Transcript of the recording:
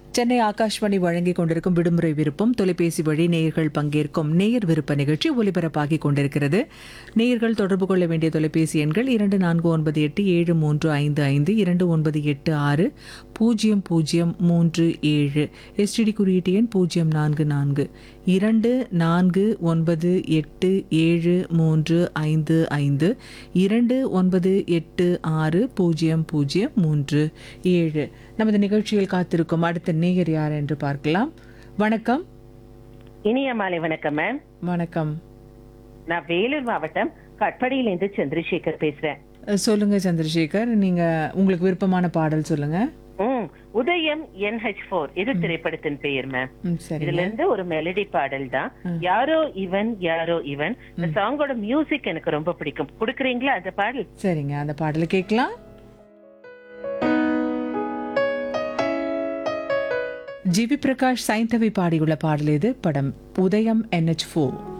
சென்னை ஆகாஷ்வாணி வழங்கிக் கொண்டிருக்கும் விடுமுறை விருப்பம் தொலைபேசி வழி நேயர்கள் பங்கேற்கும் நேயர் விருப்ப நிகழ்ச்சி ஒலிபரப்பாகிக் கொண்டிருக்கிறது நேயர்கள் தொடர்பு கொள்ள வேண்டிய தொலைபேசி எண்கள் இரண்டு நான்கு ஒன்பது எட்டு ஏழு மூன்று ஐந்து ஐந்து இரண்டு ஒன்பது எட்டு ஆறு பூஜ்ஜியம் பூஜ்ஜியம் மூன்று ஏழு எஸ்டிடி குறியீட்டு எண் பூஜ்ஜியம் நான்கு நான்கு இரண்டு நான்கு ஒன்பது எட்டு ஏழு மூன்று ஐந்து ஐந்து இரண்டு ஒன்பது எட்டு ஆறு பூஜ்ஜியம் பூஜ்ஜியம் மூன்று ஏழு நமது நிகழ்ச்சியில் காத்திருக்கும் அடுத்த நேயர் யார் என்று பார்க்கலாம் வணக்கம் இனிய மாலை வணக்கம் மேம் வணக்கம் நான் வேலூர் மாவட்டம் கட்படியிலேருந்து சந்திரசேகர் பேசுறேன் அஹ், சொல்லுங்க சந்திரசேகர் நீங்க உங்களுக்கு விருப்பமான பாடல் சொல்லுங்க ம் உதயம் என்ஹெச் ஃபோர் இது திரைப்படத்தின் பெயர் மேம் ம், சரி இதுல இருந்து ஒரு மெலடி பாடல் தான் யாரோ இவன் யாரோ இவன் இந்த சாங்கோட மியூசிக் எனக்கு ரொம்ப பிடிக்கும் கொடுக்குறீங்களா அந்த பாடல் சரிங்க அந்த பாடலை கேட்கலாம் ஜிவி பிரகாஷ் சைந்தவி பாடியுள்ள பாடல் இது படம் உதயம் என்ஹெச் ஃபோர்